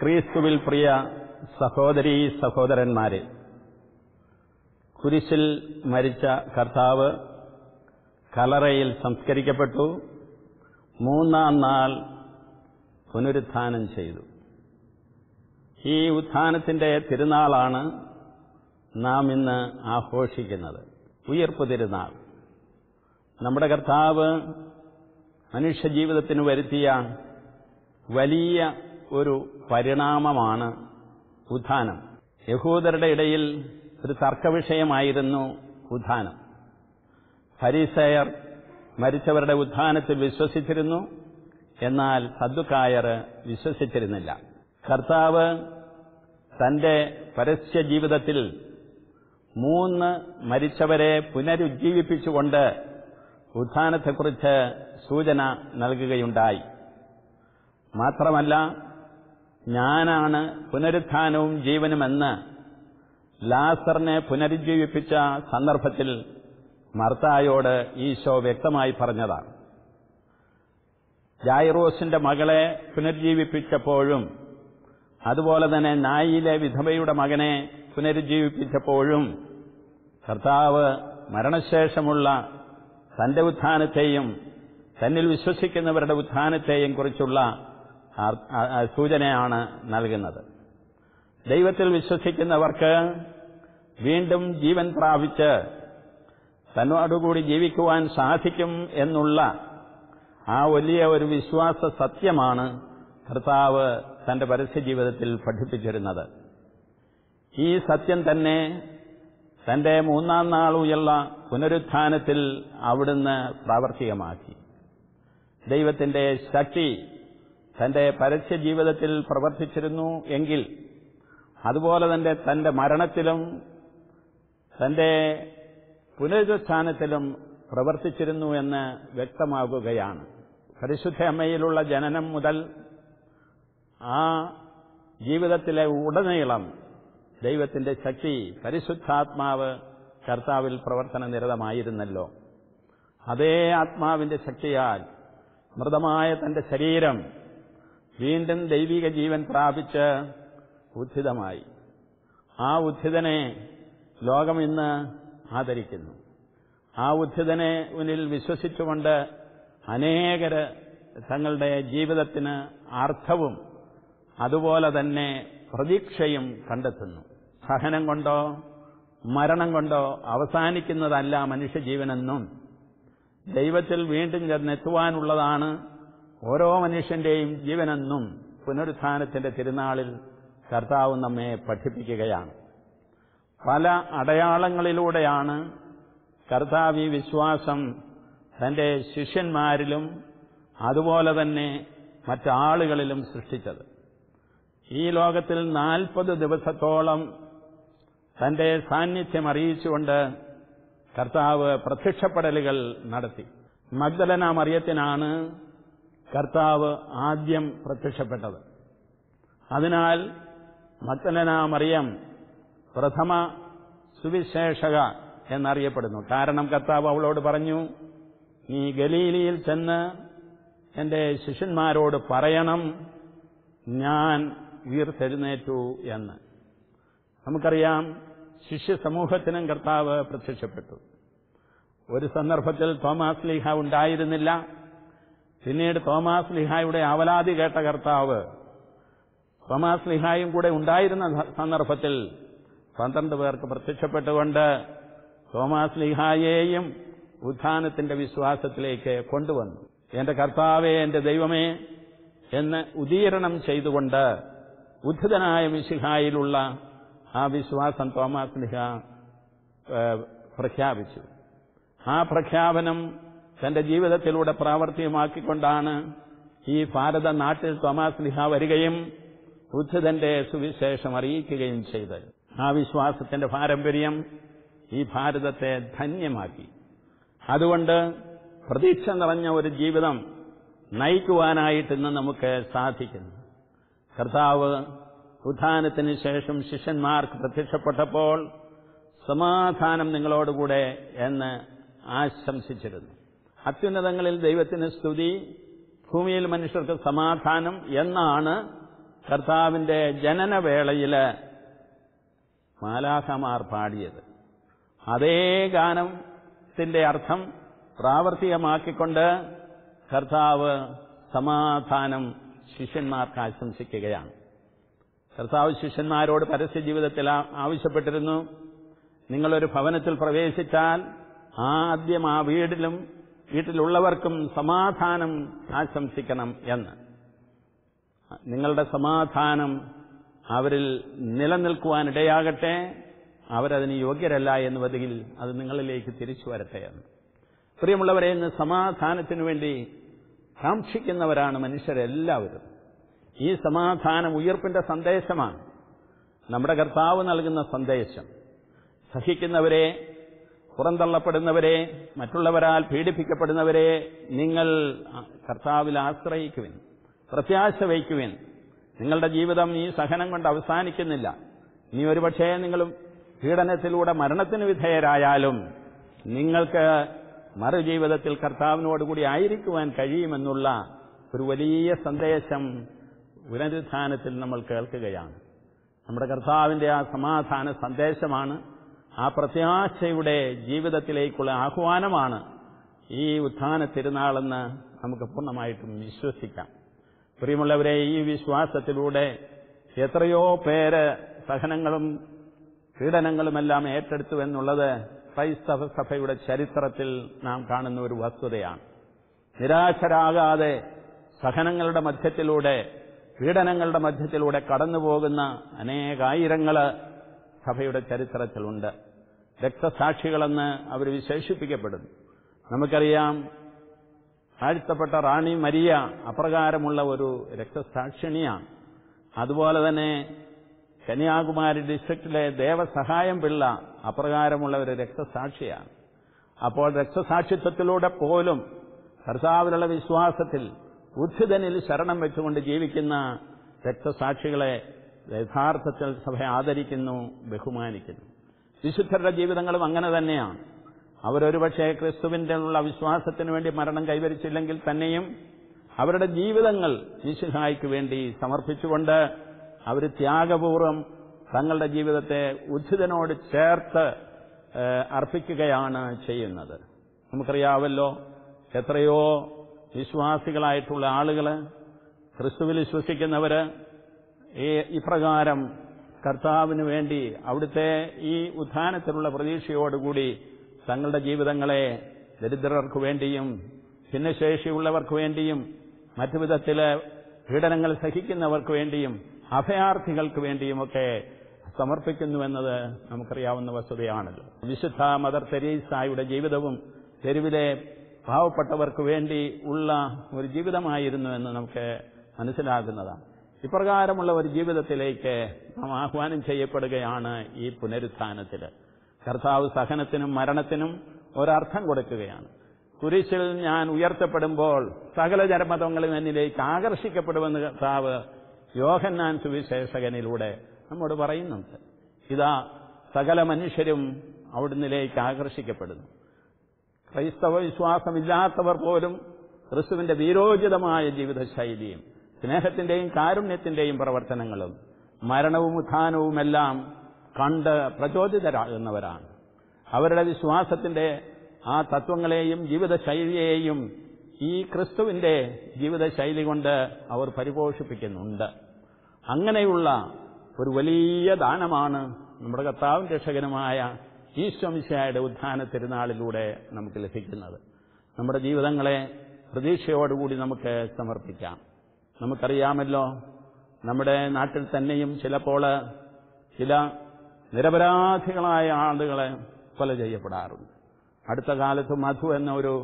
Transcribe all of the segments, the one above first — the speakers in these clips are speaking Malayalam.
ക്രിസ്തുവിൽ പ്രിയ സഹോദരീ സഹോദരന്മാരെ കുരിശിൽ മരിച്ച കർത്താവ് കലറയിൽ സംസ്കരിക്കപ്പെട്ടു മൂന്നാം നാൾ പുനരുത്ഥാനം ചെയ്തു ഈ ഉത്ഥാനത്തിന്റെ തിരുനാളാണ് നാം ഇന്ന് ആഘോഷിക്കുന്നത് ഉയർപ്പ് തിരുനാൾ നമ്മുടെ കർത്താവ് മനുഷ്യജീവിതത്തിന് വരുത്തിയ വലിയ ഒരു പരിണാമമാണ് ഉത്ഥാനം യഹൂദരുടെ ഇടയിൽ ഒരു തർക്കവിഷയമായിരുന്നു ഉത്ഥാനം ഫരീസയർ മരിച്ചവരുടെ ഉത്ഥാനത്തിൽ വിശ്വസിച്ചിരുന്നു എന്നാൽ സദ്ദുക്കായർ വിശ്വസിച്ചിരുന്നില്ല കർത്താവ് തന്റെ പരസ്യ ജീവിതത്തിൽ മൂന്ന് മരിച്ചവരെ പുനരുജ്ജീവിപ്പിച്ചുകൊണ്ട് ഉത്ഥാനത്തെക്കുറിച്ച് സൂചന നൽകുകയുണ്ടായി മാത്രമല്ല ഞാനാണ് പുനരുത്ഥാനവും ജീവനുമെന്ന് ലാസറിനെ പുനരുജ്ജീവിപ്പിച്ച സന്ദർഭത്തിൽ മർത്തായോട് ഈശോ വ്യക്തമായി പറഞ്ഞതാണ് ജായിറോസിന്റെ മകളെ പുനരുജ്ജീവിപ്പിച്ചപ്പോഴും അതുപോലെ തന്നെ നായിലെ വിധവയുടെ മകനെ പുനരുജ്ജീവിപ്പിച്ചപ്പോഴും കർത്താവ് മരണശേഷമുള്ള തന്റെ ഉത്ഥാനത്തെയും തന്നിൽ വിശ്വസിക്കുന്നവരുടെ ഉത്ഥാനത്തെയും കുറിച്ചുള്ള സൂചനയാണ് നൽകുന്നത് ദൈവത്തിൽ വിശ്വസിക്കുന്നവർക്ക് വീണ്ടും ജീവൻ പ്രാപിച്ച് തന്നോടുകൂടി ജീവിക്കുവാൻ സാധിക്കും എന്നുള്ള ആ വലിയ ഒരു വിശ്വാസ സത്യമാണ് കർത്താവ് തന്റെ പരസ്യ ജീവിതത്തിൽ പഠിപ്പിച്ചിരുന്നത് ഈ സത്യം തന്നെ തന്റെ മൂന്നാം നാളുള്ള പുനരുത്ഥാനത്തിൽ അവിടുന്ന് പ്രാവർത്തികമാക്കി ദൈവത്തിന്റെ ശക്തി തന്റെ പരസ്യ ജീവിതത്തിൽ പ്രവർത്തിച്ചിരുന്നു എങ്കിൽ അതുപോലെ തന്നെ തന്റെ മരണത്തിലും തന്റെ പുനരുത്ഥാനത്തിലും പ്രവർത്തിച്ചിരുന്നു എന്ന് വ്യക്തമാകുകയാണ് പരിശുദ്ധ അമ്മയിലുള്ള ജനനം മുതൽ ആ ജീവിതത്തിലെ ഉടനീളം ദൈവത്തിന്റെ ശക്തി പരിശുദ്ധാത്മാവ് കർത്താവിൽ പ്രവർത്തന നിരതമായിരുന്നല്ലോ അതേ ആത്മാവിന്റെ ശക്തിയാൽ മൃതമായ തന്റെ ശരീരം വീണ്ടും ദൈവിക ജീവൻ പ്രാപിച്ച് ഉദ്ധിതമായി ആ ഉദ്ധിതനെ ലോകം ഇന്ന് ആദരിക്കുന്നു ആ ഉദ്ധിതനെ മുന്നിൽ വിശ്വസിച്ചുകൊണ്ട് അനേകര് തങ്ങളുടെ ജീവിതത്തിന് അർത്ഥവും അതുപോലെ തന്നെ പ്രതീക്ഷയും കണ്ടെത്തുന്നു സഹനം കൊണ്ടോ മരണം കൊണ്ടോ അവസാനിക്കുന്നതല്ല മനുഷ്യജീവനെന്നും ദൈവത്തിൽ വീണ്ടും ചെന്നെത്തുവാനുള്ളതാണ് ഓരോ മനുഷ്യന്റെയും ജീവനെന്നും പുനരുത്ഥാനത്തിന്റെ തിരുനാളിൽ കർത്താവ് നമ്മെ പഠിപ്പിക്കുകയാണ് പല അടയാളങ്ങളിലൂടെയാണ് കർത്താവ് ഈ വിശ്വാസം തന്റെ ശിഷ്യന്മാരിലും അതുപോലെ തന്നെ മറ്റാളുകളിലും സൃഷ്ടിച്ചത് ഈ ലോകത്തിൽ നാൽപ്പത് ദിവസത്തോളം തന്റെ സാന്നിധ്യം അറിയിച്ചുകൊണ്ട് കർത്താവ് പ്രത്യക്ഷപ്പെടലുകൾ നടത്തി മഗ്ദലന മറിയത്തിനാണ് കർത്താവ് ആദ്യം പ്രത്യക്ഷപ്പെട്ടത് അതിനാൽ മഗ്ദലന മറിയം പ്രഥമ സുവിശേഷക എന്നറിയപ്പെടുന്നു കാരണം കർത്താവ് അവളോട് പറഞ്ഞു നീ ഗലീലിയിൽ ചെന്ന് എന്റെ ശിഷ്യന്മാരോട് പറയണം ഞാൻ ഉയർത്തെഴുന്നേറ്റു എന്ന് നമുക്കറിയാം ശിഷ്യ സമൂഹത്തിനും കർത്താവ് പ്രത്യക്ഷപ്പെട്ടു ഒരു സന്ദർഭത്തിൽ തോമാസ് ലീഹ ഉണ്ടായിരുന്നില്ല പിന്നീട് തോമാസ് ലിഹായുടെ അവലാതി കേട്ട കർത്താവ് തോമാസ് ലിഹായും കൂടെ ഉണ്ടായിരുന്ന സന്ദർഭത്തിൽ പന്ത്രണ്ട് പേർക്ക് പ്രത്യക്ഷപ്പെട്ടുകൊണ്ട് തോമാസ് ലിഹായെയും ഉത്ഥാനത്തിന്റെ വിശ്വാസത്തിലേക്ക് കൊണ്ടുവന്നു എന്റെ കർത്താവെ എന്റെ ദൈവമേ എന്ന് ഉദീരണം ചെയ്തുകൊണ്ട് ഉദ്ധിതനായ മിശിഹായിലുള്ള ആ വിശ്വാസം തോമാസ് ലിഹ പ്രഖ്യാപിച്ചു ആ പ്രഖ്യാപനം തന്റെ ജീവിതത്തിലൂടെ പ്രാവർത്തികമാക്കിക്കൊണ്ടാണ് ഈ ഭാരത നാട്ടിൽ തോമാസ് ലിഹ വരികയും ബുദ്ധന്റെ സുവിശേഷം അറിയിക്കുകയും ചെയ്തത് ആ വിശ്വാസത്തിന്റെ പാരമ്പര്യം ഈ ഭാരതത്തെ ധന്യമാക്കി അതുകൊണ്ട് പ്രതീക്ഷ നിറഞ്ഞ ഒരു ജീവിതം നയിക്കുവാനായിട്ട് ഇന്ന് നമുക്ക് സാധിക്കുന്നു കർത്താവ് ഉത്ഥാനത്തിന് ശേഷം ശിഷ്യന്മാർക്ക് പ്രത്യക്ഷപ്പെട്ടപ്പോൾ സമാധാനം നിങ്ങളോടുകൂടെ എന്ന് ആശംസിച്ചിരുന്നു അത്യുന്നതങ്ങളിൽ ദൈവത്തിന് സ്തുതി ഭൂമിയിൽ മനുഷ്യർക്ക് സമാധാനം എന്നാണ് കർത്താവിന്റെ ജനനവേളയില് മാലാഹമാർ പാടിയത് അതേ ഗാനത്തിന്റെ അർത്ഥം പ്രാവർത്തികമാക്കിക്കൊണ്ട് കർത്താവ് സമാധാനം ശിഷ്യന്മാർക്ക് ആശംസിക്കുകയാണ് കർത്താവ് ശിഷ്യന്മാരോട് പരസ്യ ജീവിതത്തിൽ ആവശ്യപ്പെട്ടിരുന്നു നിങ്ങളൊരു ഭവനത്തിൽ പ്രവേശിച്ചാൽ ആദ്യം ആ വീടിലും വീട്ടിലുള്ളവർക്കും സമാധാനം ആശംസിക്കണം എന്ന് നിങ്ങളുടെ സമാധാനം അവരിൽ നിലനിൽക്കുവാനിടയാകട്ടെ അവരതിന് യോഗ്യരല്ല എന്നുവതിൽ അത് നിങ്ങളിലേക്ക് തിരിച്ചു വരട്ടെ എന്ന് പ്രിയമുള്ളവരെ ഇന്ന് സമാധാനത്തിനു വേണ്ടി കാക്ഷിക്കുന്നവരാണ് മനുഷ്യരെല്ലാവരും ഈ സമാധാനം ഉയർപ്പിന്റെ സന്ദേശമാണ് നമ്മുടെ കർത്താവ് നൽകുന്ന സന്ദേശം സഹിക്കുന്നവരെ പുറന്തള്ളപ്പെടുന്നവരെ മറ്റുള്ളവരാൽ പീഡിപ്പിക്കപ്പെടുന്നവരെ നിങ്ങൾ കർത്താവിൽ ആശ്രയിക്കുവിൻ പ്രത്യാശ വയ്ക്കുവിൻ നിങ്ങളുടെ ജീവിതം ഈ സഹനം കൊണ്ട് അവസാനിക്കുന്നില്ല ഇനി ഒരുപക്ഷേ നിങ്ങൾ പീഡനത്തിലൂടെ മരണത്തിന് വിധേയരായാലും നിങ്ങൾക്ക് മറുജീവിതത്തിൽ കർത്താവിനോടുകൂടി ആയിരിക്കുവാൻ കഴിയുമെന്നുള്ള ഒരു വലിയ സന്ദേശം പുനരുത്ഥാനത്തിൽ നമ്മൾ കേൾക്കുകയാണ് നമ്മുടെ കർത്താവിന്റെ ആ സമാധാന സന്ദേശമാണ് ആ പ്രത്യാശയുടെ ജീവിതത്തിലേക്കുള്ള ആഹ്വാനമാണ് ഈ ഉത്ഥാന തിരുനാളെന്ന് നമുക്ക് പൂർണ്ണമായിട്ടും വിശ്വസിക്കാം പ്രിയമുള്ളവരെ ഈ വിശ്വാസത്തിലൂടെ എത്രയോ പേര് സഹനങ്ങളും പീഡനങ്ങളുമെല്ലാം ഏറ്റെടുത്തു എന്നുള്ളത് ക്രൈസ്തവ സഭയുടെ ചരിത്രത്തിൽ നാം കാണുന്ന ഒരു വസ്തുതയാണ് നിരാശരാകാതെ സഹനങ്ങളുടെ മധ്യത്തിലൂടെ പീഡനങ്ങളുടെ മധ്യത്തിലൂടെ കടന്നുപോകുന്ന അനേകായിരങ്ങള് സഭയുടെ ചരിത്രത്തിലുണ്ട് രക്തസാക്ഷികളെന്ന് അവർ വിശേഷിപ്പിക്കപ്പെടുന്നു നമുക്കറിയാം താഴ്ത്തപ്പെട്ട റാണി മരിയ അപ്രകാരമുള്ള ഒരു രക്തസാക്ഷിണിയാണ് അതുപോലെ തന്നെ കന്യാകുമാരി ഡിസ്ട്രിക്റ്റിലെ ദേവസഹായം പിള്ള അപ്രകാരമുള്ള ഒരു രക്തസാക്ഷിയാണ് അപ്പോൾ രക്തസാക്ഷിത്വത്തിലൂടെ പോലും കർത്താവിലുള്ള വിശ്വാസത്തിൽ ഉദ്ധിതനിൽ ശരണം വെച്ചുകൊണ്ട് ജീവിക്കുന്ന രക്തസാക്ഷികളെ യഥാർത്ഥത്തിൽ സഭ ആദരിക്കുന്നു ബഹുമാനിക്കുന്നു വിശുദ്ധരുടെ ജീവിതങ്ങളും അങ്ങനെ തന്നെയാണ് അവരൊരുപക്ഷെ ക്രിസ്തുവിന്റെ ഉള്ള വിശ്വാസത്തിന് വേണ്ടി മരണം കൈവരിച്ചില്ലെങ്കിൽ തന്നെയും അവരുടെ ജീവിതങ്ങൾ വിശുഹായ്ക്ക് വേണ്ടി സമർപ്പിച്ചുകൊണ്ട് അവർ ത്യാഗപൂർവം തങ്ങളുടെ ജീവിതത്തെ ഉദ്ധിതനോട് ചേർത്ത് അർപ്പിക്കുകയാണ് ചെയ്യുന്നത് നമുക്കറിയാവല്ലോ എത്രയോ വിശ്വാസികളായിട്ടുള്ള ആളുകൾ ക്രിസ്തുവിൽ വിശ്വസിക്കുന്നവര് ഈ ഇപ്രകാരം കർത്താവിന് വേണ്ടി അവിടുത്തെ ഈ ഉത്ഥാനത്തിലുള്ള പ്രതീക്ഷയോടുകൂടി തങ്ങളുടെ ജീവിതങ്ങളെ ദരിദ്രർക്ക് വേണ്ടിയും ഭിന്നശേഷിയുള്ളവർക്ക് വേണ്ടിയും മറ്റു വിധത്തില് പീഡനങ്ങൾ സഹിക്കുന്നവർക്ക് വേണ്ടിയും അഭയാർത്ഥികൾക്ക് വേണ്ടിയുമൊക്കെ സമർപ്പിക്കുന്നുവെന്നത് നമുക്കറിയാവുന്ന വസ്തുതയാണല്ലോ വിശുദ്ധ മദർ തെരേസായുടെ ജീവിതവും തെരുവിലെ പാവപ്പെട്ടവർക്ക് വേണ്ടി ഉള്ള ഒരു ജീവിതമായിരുന്നു എന്ന് നമുക്ക് മനസ്സിലാകുന്നതാണ് ഇപ്രകാരമുള്ള ഒരു ജീവിതത്തിലേക്ക് നാം ആഹ്വാനം ചെയ്യപ്പെടുകയാണ് ഈ പുനരുത്ഥാനത്തിൽ കർത്താവ് സഹനത്തിനും മരണത്തിനും ഒരർത്ഥം കൊടുക്കുകയാണ് കുരിശിൽ ഞാൻ ഉയർത്തപ്പെടുമ്പോൾ സകല ജനമതങ്ങളും എന്നിലേക്ക് ആകർഷിക്കപ്പെടുമെന്ന് കർത്താവ് യോഹന്നാൻ സുവിശേഷകനിലൂടെ നമ്മോട് പറയുന്നുണ്ട് ഇതാ സകല മനുഷ്യരും അവിടുന്നിലേക്ക് ആകർഷിക്കപ്പെടുന്നു ക്രൈസ്തവ വിശ്വാസമില്ലാത്തവർ പോലും ക്രിസ്തുവിന്റെ വീരോചിതമായ ജീവിതശൈലിയും സ്നേഹത്തിന്റെയും കാരുണ്യത്തിന്റെയും പ്രവർത്തനങ്ങളും മരണവും ഉത്ഥാനവുമെല്ലാം കണ്ട് പ്രചോദിതരാകുന്നവരാണ് അവരുടെ വിശ്വാസത്തിന്റെ ആ തത്വങ്ങളെയും ജീവിതശൈലിയെയും ഈ ക്രിസ്തുവിന്റെ ജീവിതശൈലി കൊണ്ട് അവർ പരിപോഷിപ്പിക്കുന്നുണ്ട് അങ്ങനെയുള്ള ഒരു വലിയ ദാനമാണ് നമ്മുടെ കർത്താവും രക്ഷകനുമായ ഈശ്വമിശയുടെ ഉത്ഥാന തിരുനാളിലൂടെ നമുക്ക് ലഭിക്കുന്നത് നമ്മുടെ ജീവിതങ്ങളെ പ്രതീക്ഷയോടുകൂടി നമുക്ക് സമർപ്പിക്കാം നമുക്കറിയാമല്ലോ നമ്മുടെ നാട്ടിൽ തന്നെയും ചിലപ്പോൾ ചില നിരപരാധികളായ ആളുകളെ കൊല ചെയ്യപ്പെടാറുണ്ട് അടുത്ത കാലത്ത് മധു എന്ന ഒരു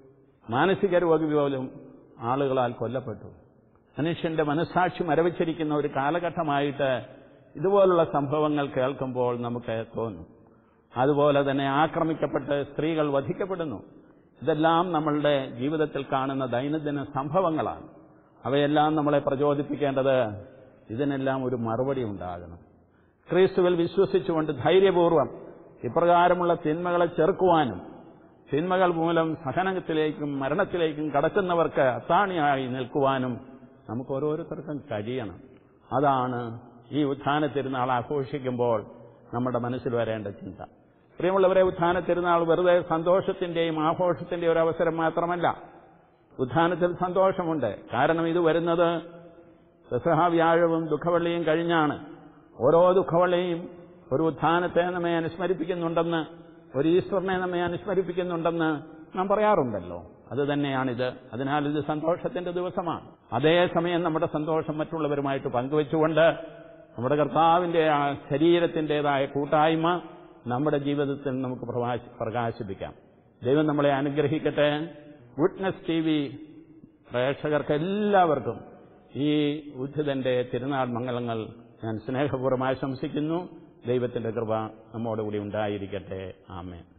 മാനസിക രോഗി പോലും ആളുകളാൽ കൊല്ലപ്പെട്ടു മനുഷ്യന്റെ മനസാക്ഷി മരവിച്ചിരിക്കുന്ന ഒരു കാലഘട്ടമായിട്ട് ഇതുപോലുള്ള സംഭവങ്ങൾ കേൾക്കുമ്പോൾ നമുക്ക് തോന്നും അതുപോലെ തന്നെ ആക്രമിക്കപ്പെട്ട് സ്ത്രീകൾ വധിക്കപ്പെടുന്നു ഇതെല്ലാം നമ്മളുടെ ജീവിതത്തിൽ കാണുന്ന ദൈനംദിന സംഭവങ്ങളാണ് അവയെല്ലാം നമ്മളെ പ്രചോദിപ്പിക്കേണ്ടത് ഇതിനെല്ലാം ഒരു മറുപടി ഉണ്ടാകണം ക്രിസ്തുവിൽ വിശ്വസിച്ചുകൊണ്ട് ധൈര്യപൂർവം ഇപ്രകാരമുള്ള തിന്മകളെ ചെറുക്കുവാനും തിന്മകൾ മൂലം സഹനത്തിലേക്കും മരണത്തിലേക്കും കടക്കുന്നവർക്ക് അത്താണിയായി നിൽക്കുവാനും നമുക്ക് ഓരോരുത്തർക്കും കഴിയണം അതാണ് ഈ ഉത്ഥാന തിരുനാൾ ആഘോഷിക്കുമ്പോൾ നമ്മുടെ മനസ്സിൽ വരേണ്ട ചിന്ത പ്രിയമുള്ളവരെ ഉത്ഥാന തിരുനാൾ വെറുതെ സന്തോഷത്തിന്റെയും ആഘോഷത്തിന്റെയും ഒരു അവസരം മാത്രമല്ല ഉത്ഥാനത്തിൽ സന്തോഷമുണ്ട് കാരണം ഇത് വരുന്നത് പെസഹ വ്യാഴവും ദുഃഖവള്ളിയും കഴിഞ്ഞാണ് ഓരോ ദുഃഖവള്ളിയും ഒരു ഉത്ഥാനത്തെ നമ്മെ അനുസ്മരിപ്പിക്കുന്നുണ്ടെന്ന് ഒരു ഈശ്വരനെ നമ്മെ അനുസ്മരിപ്പിക്കുന്നുണ്ടെന്ന് നാം പറയാറുണ്ടല്ലോ അത് തന്നെയാണിത് അതിനാൽ ഇത് സന്തോഷത്തിന്റെ ദിവസമാണ് അതേസമയം നമ്മുടെ സന്തോഷം മറ്റുള്ളവരുമായിട്ട് പങ്കുവെച്ചുകൊണ്ട് നമ്മുടെ കർത്താവിന്റെ ആ ശരീരത്തിൻ്റെതായ കൂട്ടായ്മ നമ്മുടെ ജീവിതത്തിൽ നമുക്ക് പ്രകാശ- പ്രകാശിപ്പിക്കാം ദൈവം നമ്മളെ അനുഗ്രഹിക്കട്ടെ വിറ്റ്നസ് ടി വി പ്രേക്ഷകർക്ക് എല്ലാവർക്കും ഈ ഉദ്ധിതന്റെ തിരുനാൾ മംഗളങ്ങൾ ഞാൻ സ്നേഹപൂർവ്വം ആശംസിക്കുന്നു ദൈവത്തിന്റെ കൃപ നമ്മോടുകൂടി ഉണ്ടായിരിക്കട്ടെ ആമേൻ